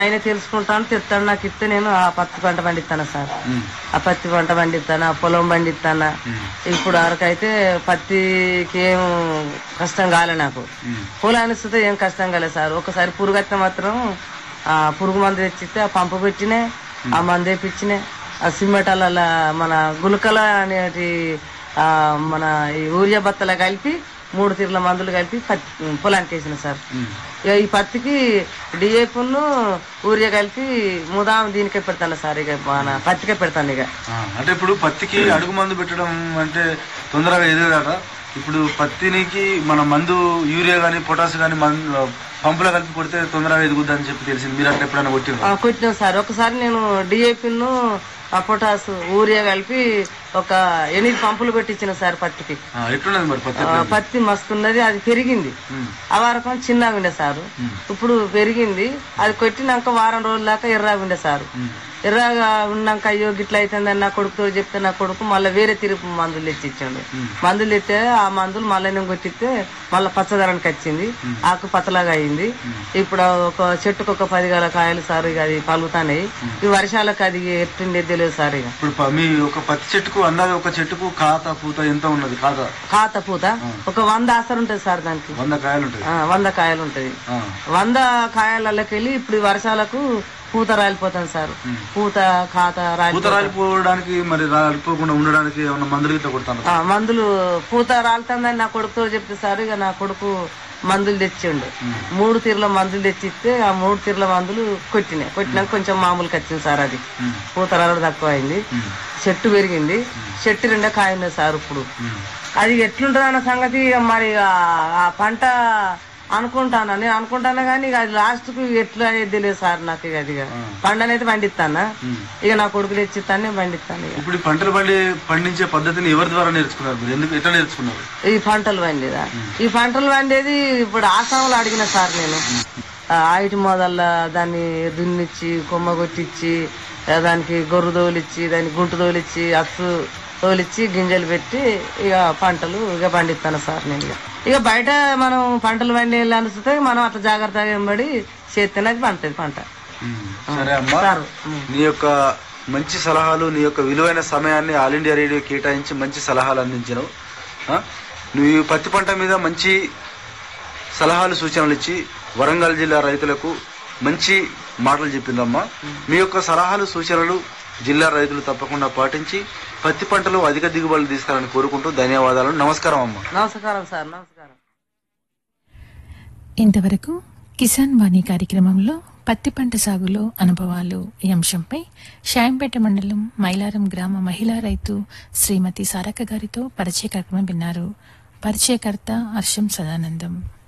ఆయన తెలుసుకుంటాను తెస్తాను నాకు ఇస్తే నేను ఆ పత్తి పంట పండిస్తాను సార్ ఉమ్, ఆ పత్తి పంట పండిస్తాను ఆ పొలం పండిస్తాను ఉమ్, ఇప్పుడు వరకైతే పత్తికి ఏం కష్టం కాలే నాకు ఉమ్, పొలాన్ని చూస్తే ఏం కష్టం కాలేదు సార్ ఒకసారి పురుగు వస్తే మాత్రం ఆ పురుగు మందు తెచ్చిస్తే ఆ పంపు పెట్టినే ఆ మందు వేపించినే ఆ సిమెంటాల మన గులకల అనేటి ఆ మన ఈ ఊరియా బత్తల కలిపి మూడు తీర్ల మందులు కలిపి పత్తి పొలానికి వేసిన సార్ ఉమ్. ఇక ఈ పత్తికి డిఏపును ఊరియా కలిపి ముదాం దీనికే పెడతాను సార్ ఇక మన పత్తికే పెడతాను ఇక ఆ, అంటే ఇప్పుడు పత్తికి అడుగు మందు పెట్టడం అంటే తొందరగా ఎదుగుదాట ఇప్పుడు పత్తినికి మన మందు యూరియా గానీ పొటాస్ గానీ మందు పంపులో కలిపి కొడితే తొందరగా ఎదుగుద్దని చెప్పి తెలిసింది మీరు అట్లా ఎప్పుడైనా కొట్టిండ్రా? ఆ, కొట్టినాం సార్ ఒకసారి నేను డిఏపిను పొటాస్ ఊరియా కలిపి ఒక ఎనిమిది పంపులు పెట్టించిన సార్ పత్తికి ఆ, ఎట్లున్నది మరి పత్తి ఆ, పత్తి మస్తున్నది అది పెరిగింది ఉమ్, ఆ వారకం చిన్నగా ఉండే సారు ఉమ్, ఇప్పుడు పెరిగింది అది కొట్టినాక వారం రోజుల దాకా ఎర్రగా ఉండే సారు ఉమ్, ఎర్రగా ఉన్నాక అయ్యో గిట్ల అవుతుందని నా కొడుకుతో చెప్తే నా కొడుకు మళ్ళీ వేరే తిరుపు మందులు తెచ్చి ఇచ్చాడు ఉమ్. మందులు తెస్తే ఆ మందులు మళ్ళీ నేను కొట్టిస్తే మళ్ళీ పచ్చదనానికి వచ్చింది ఆకు పతలాగా అయింది ఇప్పుడు ఒక చెట్టుకు ఒక పది గల కాయలు సార్ ఇక అది పలుగుతాయి ఈ వర్షాలకు అది ఎట్టుండే తెలియదు సార్ ఇక ఇప్పుడు ప- మీ ఒక పత్తి చెట్టుకు అందాజ ఒక చెట్టుకు కాత పూత ఎంత ఉన్నది కాత కాత పూత ఒక వంద ఆసరు ఉంటుంది సార్ దానికి వంద కాయలు ఉంటాయి ఆ, వంద కాయలు ఉంటది ఆ, వంద కాయలకి వెళ్ళి ఇప్పుడు ఈ వర్షాలకు పూత రాలిపోతుంది సార్ పూత కాత రాలి పూత రాలిపోవడానికి మరి రాలిపోకుండా ఉండడానికి ఏమన్నా మందులు గిట్ల కొడతాను ఆ, మందులు పూత రాలుతుందని నా కొడుకుతో చెప్తే సార్ ఇక నా కొడుకు మందులు తెచ్చిండు మూడు తీర్ల మందులు తెచ్చిస్తే ఆ మూడు తీర్ల మందులు కొట్టినాయి కొట్టినాక కొంచెం మామూలుకి వచ్చింది సార్ అది పూత రాలడం తక్కువ అయింది చెట్టు పెరిగింది చెట్టు రెండే కాయ ఉన్నది సార్ ఇప్పుడు అది ఎట్లుంటుంది అన్న సంగతి ఇక మరి ఇక ఆ పంట అనుకుంటాను నేను అనుకుంటాను కానీ ఇక అది లాస్ట్ కు ఎట్లా అనేది తెలియదు సార్ నాకు ఇక అది ఇక పండనైతే పండిస్తానా ఇక నా కొడుకు తెచ్చిస్తాను నేను పండిస్తాను ఇక ఇప్పుడు ఈ పంటలు పండి పండించే పద్ధతిని ఎవరి ద్వారా నేర్చుకున్నారు మీరు ఎందుకు ఎట్లా నేర్చుకున్నారు ఈ పంటలు పండేదా ఈ పంటలు పండేది ఇప్పుడు ఆసాములు అడిగిన సార్ నేను ఆ, ఆయిటి మొదల దాన్ని దున్నిచ్చి కొమ్మ కొట్టించి ఆ, దానికి గొర్రు తోలిచ్చి దానికి గుంటు తోలిచ్చి అచ్చు తోలిచ్చి గింజలు పెట్టి ఇక పంటలు ఇక పండిస్తాను సార్ నేను ఇక ఇక బయట మనం పంటలు పండి అనుస్తే మనం అట్లా జాగ్రత్తగా ఎంబడి చేస్తేనే అది పండుతుంది పంట ఉమ్. సరే అమ్మా సార్ ఉమ్. నీ యొక్క మంచి సలహాలు నీ యొక్క విలువైన సమయాన్ని ఆల్ ఇండియా రేడియో కేటాయించి మంచి సలహాలు అందించినవు ఆ? నువ్వు ఈ పత్తి పంట మీద మంచి సలహాలు సూచనలు ఇచ్చి వరంగల్ జిల్లా రైతులకు మంచి మాటలు చెప్పిందమ్మా మీ యొక్క సలహాలు సూచనలు జిల్లా రైతులు తప్పకుండా పాటించి పత్తి పంటలో అధిక దిగుబడులు తీస్తారని కోరుకుంటూ ధన్యవాదాలు నమస్కారం అమ్మా నమస్కారం సార్ నమస్కారం ఇంతవరకు కిసాన్ వాణి కార్యక్రమంలో పత్తి పంట సాగులో అనుభవాలు ఈ అంశంపై షాయంపేట మండలం మైలారం గ్రామ మహిళా రైతు శ్రీమతి సారక్క గారితో పరిచయ కార్యక్రమం విన్నారు పరిచయకర్త హర్షం సదానందం